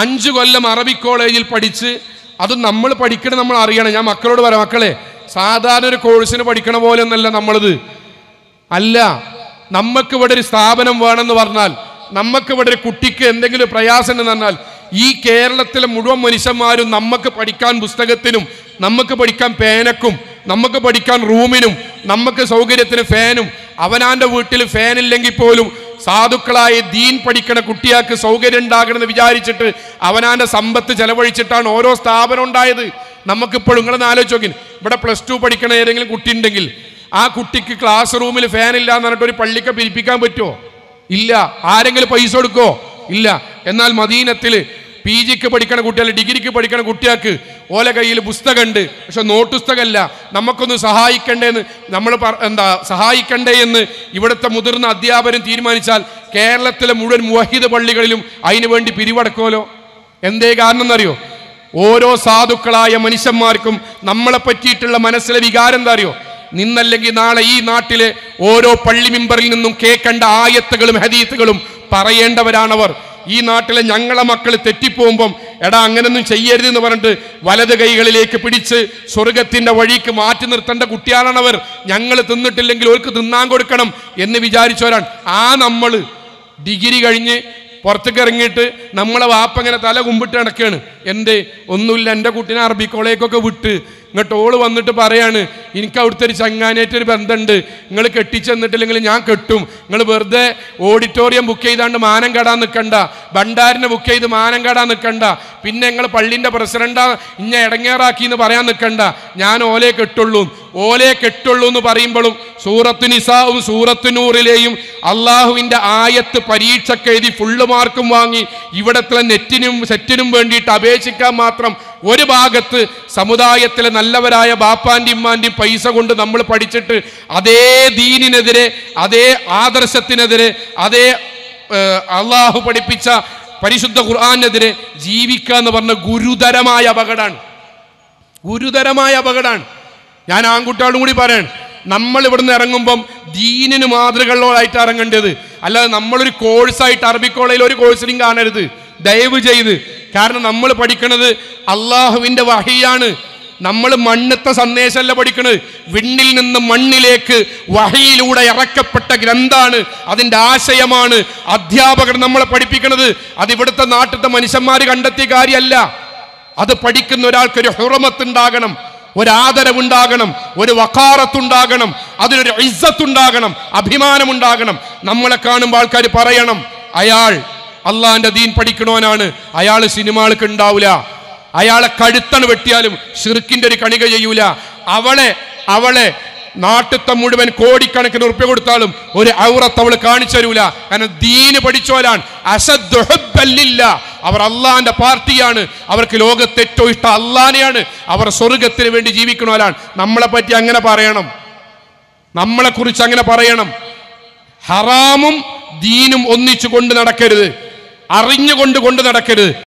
അഞ്ചു കൊല്ലം അറബി കോളേജിൽ പഠിച്ച് അത് നമ്മൾ പഠിക്കണം നമ്മൾ അറിയണം ഞാൻ മക്കളോട് പറയാം മക്കളെ സാധാരണ ഒരു കോഴ്സിന് പഠിക്കണ പോലെ ഒന്നല്ല നമ്മളത് അല്ല നമുക്ക് ഇവിടെ ഒരു സ്ഥാപനം വേണമെന്ന് പറഞ്ഞാൽ നമുക്ക് ഇവിടെ ഒരു കുട്ടിക്ക് എന്തെങ്കിലും പ്രയാസം എന്ന് പറഞ്ഞാൽ ഈ കേരളത്തിലെ മുഴുവൻ മനുഷ്യന്മാരും നമുക്ക് പഠിക്കാൻ പുസ്തകത്തിനും നമുക്ക് പഠിക്കാൻ പേനക്കും നമുക്ക് പഠിക്കാൻ റൂമിനും നമുക്ക് സൗകര്യത്തിന് ഫാനും അവനാന്റെ വീട്ടിൽ ഫാൻ ഇല്ലെങ്കിൽ പോലും സാധുക്കളായ ദീൻ പഠിക്കണ കുട്ടിയാൾക്ക് സൗകര്യം ഉണ്ടാകണമെന്ന് വിചാരിച്ചിട്ട് അവനാന്റെ സമ്പത്ത് ചെലവഴിച്ചിട്ടാണ് ഓരോ സ്ഥാപനം ഉണ്ടായത് നമുക്കിപ്പോഴും നിങ്ങളൊന്ന് ആലോചിച്ച് നോക്കി ഇവിടെ പ്ലസ് ടു പഠിക്കണ ഏതെങ്കിലും കുട്ടി ഉണ്ടെങ്കിൽ ആ കുട്ടിക്ക് ക്ലാസ് റൂമിൽ ഫാൻ ഇല്ല എന്ന് പറഞ്ഞിട്ട് ഒരു പള്ളിക്ക് പിരിപ്പിക്കാൻ പറ്റുമോ ഇല്ല ആരെങ്കിലും പൈസ കൊടുക്കോ ഇല്ല എന്നാൽ മദീനത്തിൽ പി ജിക്ക് പഠിക്കണ കുട്ടികൾ ഡിഗ്രിക്ക് പഠിക്കണ കുട്ടികൾക്ക് ഓല കയ്യിൽ പുസ്തകമുണ്ട് പക്ഷെ നോട്ട് പുസ്തകമല്ല നമുക്കൊന്ന് സഹായിക്കണ്ടേന്ന് നമ്മൾ പറ- എന്താ സഹായിക്കണ്ടേ എന്ന് ഇവിടുത്തെ മുതിർന്ന അധ്യാപകരും തീരുമാനിച്ചാൽ കേരളത്തിലെ മുഴുവൻ മുവഹിദ് പള്ളികളിലും അതിനു വേണ്ടി പിരിവടക്കുമല്ലോ എന്തേ കാരണം എന്നറിയോ ഓരോ സാധുക്കളായ മനുഷ്യന്മാർക്കും നമ്മളെ പറ്റിയിട്ടുള്ള മനസ്സിലെ വികാരം എന്താ അറിയോ നിന്നല്ലെങ്കിൽ നാളെ ഈ നാട്ടിലെ ഓരോ പള്ളി മിമ്പറിൽ നിന്നും കേൾക്കേണ്ട ആയത്തുകളും ഹദീത്തുകളും പറയേണ്ടവരാണവർ ഈ നാട്ടിലെ ഞങ്ങളെ മക്കൾ തെറ്റിപ്പോകുമ്പം എടാ അങ്ങനൊന്നും ചെയ്യരുത് എന്ന് പറഞ്ഞിട്ട് വലത് കൈകളിലേക്ക് പിടിച്ച് സ്വർഗത്തിന്റെ വഴിക്ക് മാറ്റി നിർത്തേണ്ട കുട്ടിയാണവർ ഞങ്ങൾ തിന്നിട്ടില്ലെങ്കിൽ അവർക്ക് തിന്നാൻ കൊടുക്കണം എന്ന് വിചാരിച്ചവരാണ് ആ നമ്മൾ ഡിഗ്രി കഴിഞ്ഞ് പുറത്തേക്ക് ഇറങ്ങിയിട്ട് നമ്മളെ വാപ്പ ഇങ്ങനെ തല കുമ്പിട്ട് കിടക്കുകയാണ് എന്തേ ഒന്നുമില്ല എൻ്റെ കുട്ടീനെ അറബി കോളേജൊക്കെ വിട്ട് ഇങ്ങോട്ട് ഓള് വന്നിട്ട് പറയാണ് എനിക്ക് അവിടുത്തെ ഒരു ചങ്ങാനായിട്ട് ഒരു ബന്ധമുണ്ട് നിങ്ങൾ കെട്ടിച്ചെന്നിട്ടില്ലെങ്കിൽ ഞാൻ കെട്ടും നിങ്ങൾ വെറുതെ ഓഡിറ്റോറിയം ബുക്ക് ചെയ്താണ്ട് മാനം കെടാൻ നിൽക്കണ്ട ഭണ്ഡാരിനെ ബുക്ക് ചെയ്ത് മാനം കെടാൻ നിൽക്കണ്ട പിന്നെ നിങ്ങൾ പള്ളിൻ്റെ പ്രസിഡന്റാ ഇന്നെ ഇടങ്ങേറാക്കി എന്ന് പറയാൻ നിൽക്കണ്ട ഞാൻ ഓലയെ കെട്ടുള്ളൂ ഓലയെ കെട്ടുള്ളൂ എന്ന് പറയുമ്പോഴും സൂറത്തു നിസാവും സൂറത്തു നൂറിലെയും അള്ളാഹുവിന്റെ ആയത്ത് പരീക്ഷയ്ക്ക് എഴുതി ഫുള്ള് മാർക്കും വാങ്ങി ഇവിടത്തെ നെറ്റിനും സെറ്റിനും വേണ്ടിയിട്ട് അപേക്ഷിക്കാൻ മാത്രം ഒരു ഭാഗത്ത് സമുദായത്തിലെ നല്ലവരായ ബാപ്പാൻ്റെയും ഇമ്മാൻ്റെയും പൈസ കൊണ്ട് നമ്മൾ പഠിച്ചിട്ട് അതേ ദീനിനെതിരെ അതേ ആദർശത്തിനെതിരെ അതേ ഏഹ്, അള്ളാഹു പഠിപ്പിച്ച പരിശുദ്ധ ഖുർആാനെതിരെ ജീവിക്കുക എന്ന് പറഞ്ഞ ഗുരുതരമായ അപകടമാണ് ഗുരുതരമായ അപകടമാണ് ഞാൻ ആൺകുട്ടിയോടും കൂടി പറയാണ് നമ്മൾ ഇവിടുന്ന് ഇറങ്ങുമ്പം ദീനിന് മാതൃകകളായിട്ട് ഇറങ്ങേണ്ടത് അല്ലാതെ നമ്മളൊരു കോഴ്സായിട്ട് അറബി കോളേജിൽ ഒരു കോഴ്സിനും കാണരുത് ദയവ് ചെയ്ത് കാരണം നമ്മൾ പഠിക്കണത് അള്ളാഹുവിൻ്റെ വഹിയാണ് നമ്മൾ മണ്ണത്തെ സന്ദേശമല്ല പഠിക്കണത് വിണ്ണിൽ നിന്ന് മണ്ണിലേക്ക് വഹിയിലൂടെ ഇറക്കപ്പെട്ട ഗ്രന്ഥാണ് അതിൻ്റെ ആശയമാണ് അധ്യാപകർ നമ്മളെ പഠിപ്പിക്കുന്നത് അത് ഇവിടുത്തെ നാട്ടിലത്തെ മനുഷ്യന്മാർ കണ്ടെത്തിയ കാര്യമല്ല അത് പഠിക്കുന്ന ഒരാൾക്ക് ഒരു ഹുറമത്തുണ്ടാകണം ഒരു ആദരവുണ്ടാകണം ഒരു വക്കാറത്തുണ്ടാകണം അതിനൊരു ഇസ്സത്തുണ്ടാകണം അഭിമാനമുണ്ടാകണം നമ്മളെ കാണുമ്പോൾ ആൾക്കാർ പറയണം അയാൾ അള്ളാന്റെ ദീൻ പഠിക്കണവനാണ് അയാൾ സിനിമകൾക്ക് ഉണ്ടാവില്ല അയാളെ കഴുത്തണ് വെട്ടിയാലും ഷിർക്കിന്റെ ഒരു കണിക ചെയ്യൂല അവളെ അവളെ നാട്ടിത്തെ മുഴുവൻ കോടിക്കണക്കിന് ഉറുപ്പ്യ കൊടുത്താലും ഒരു ഔറത്ത് അവൾ കാണിച്ചു തരൂല കാരണം ദീന് പഠിച്ചോലാണ് അസദ് ഹുബ്ബല്ലില്ല. അവർ അള്ളാന്റെ പാർട്ടിയാണ് അവർക്ക് ലോകത്ത് ഏറ്റവും ഇഷ്ടം അള്ളാനെയാണ് അവർ സ്വർഗത്തിന് വേണ്ടി ജീവിക്കണവരാണ് നമ്മളെ പറ്റി അങ്ങനെ പറയണം നമ്മളെ കുറിച്ച് അങ്ങനെ പറയണം ഹറാമും ദീനും ഒന്നിച്ചു കൊണ്ട് നടക്കരുത് അറിഞ്ഞുകൊണ്ട് കൊണ്ട് നടക്കരുത്